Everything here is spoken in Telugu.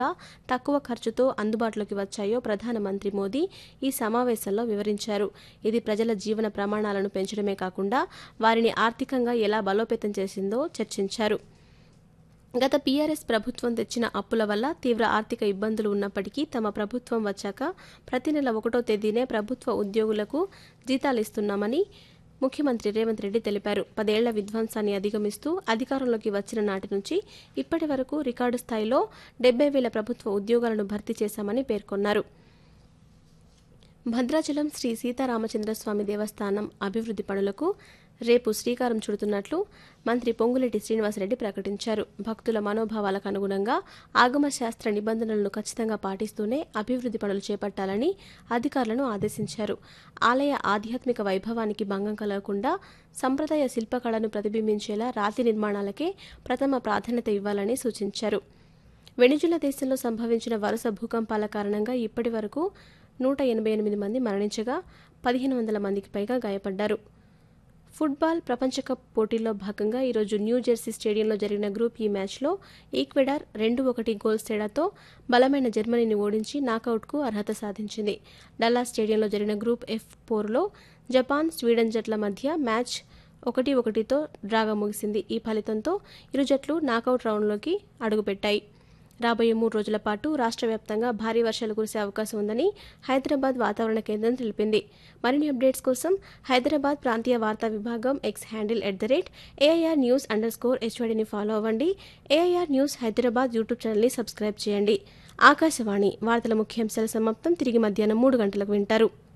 తక్కువ ఖర్చుతో అందుబాటులోకి వచ్చాయో ప్రధానమంత్రి మోదీ ఈ సమావేశంలో వివరించారు ఇది ప్రజల జీవన ప్రమాణాలను పెంచడమే కాకుండా వారిని ఆర్థికంగా ఎలా బలోపేతం చేసిందో చర్చించారు గత పీఆర్ఎస్ ప్రభుత్వం తెచ్చిన అప్పుల వల్ల తీవ్ర ఆర్థిక ఇబ్బందులు ఉన్నప్పటికీ తమ ప్రభుత్వం వచ్చాక ప్రతి నెల ఒకటో తేదీనే ప్రభుత్వ ఉద్యోగులకు జీతాలు ఇస్తున్నామని ముఖ్యమంత్రి రేవంత్ రెడ్డి తెలిపారు పదేళ్ల విధ్వంసాన్ని అధిగమిస్తూ అధికారంలోకి వచ్చిన నాటి నుంచి ఇప్పటి వరకు రికార్డు స్థాయిలో డెబ్బై వేల ప్రభుత్వ ఉద్యోగాలను భర్తీ చేశామని పేర్కొన్నారు భద్రాచలం శ్రీ సీతారామచంద్రస్వామి దేవస్థానం అభివృద్ధి పనులకు రేపు శ్రీకారం చుడుతున్నట్లు మంత్రి పొంగులేటి శ్రీనివాసరెడ్డి ప్రకటించారు భక్తుల మనోభావాలకు అనుగుణంగా ఆగమ శాస్త్ర నిబంధనలను ఖచ్చితంగా పాటిస్తూనే అభివృద్ధి పనులు చేపట్టాలని అధికారులను ఆదేశించారు ఆలయ ఆధ్యాత్మిక వైభవానికి భంగం కలగకుండా సంప్రదాయ శిల్పకళను ప్రతిబింబించేలా రాతి నిర్మాణాలకే ప్రథమ ప్రాధాన్యత ఇవ్వాలని సూచించారు వెనిజులా దేశంలో సంభవించిన వరుస భూకంపాల కారణంగా ఇప్పటి వరకు నూట ఎనభై ఎనిమిది మంది మరణించగా పదిహేను వందల మందికి పైగా గాయపడ్డారు ఫుట్బాల్ ప్రపంచ కప్ పోటీల్లో భాగంగా ఈరోజు న్యూ జెర్సీ స్టేడియంలో జరిగిన గ్రూప్ ఈ మ్యాచ్లో ఈక్వెడార్ రెండు ఒకటి గోల్స్ తేడాతో బలమైన జర్మనీని ఓడించి నాకౌట్కు అర్హత సాధించింది డల్లా స్టేడియంలో జరిగిన గ్రూప్ ఎఫ్ పోర్లో జపాన్ స్వీడన్ జట్ల మధ్య మ్యాచ్ ఒకటి ఒకటితో డ్రాగా ముగిసింది ఈ ఫలితంతో ఇరు జట్లు నాకౌట్ రౌండ్లోకి అడుగుపెట్టాయి రాబోయే మూడు రోజుల పాటు రాష్ట్ర వ్యాప్తంగా భారీ వర్షాలు కురిసే అవకాశం ఉందని హైదరాబాద్ వాతావరణ కేంద్రం తెలిపింది మరిన్ని అప్డేట్స్ కోసం హైదరాబాద్ ప్రాంతీయ వార్తా విభాగం X handle at the rate AIR news underscore స్కోర్ హెచ్వడిని ఫాలో అవ్వండి ఏఐఆర్ న్యూస్ హైదరాబాద్ యూట్యూబ్ ఛానల్ని సబ్స్క్రైబ్ చేయండి ఆకాశవాణి వార్తల ముఖ్యాంశాల సమాప్తం తిరిగి మధ్యాహ్నం మూడు గంటలకు వింటారు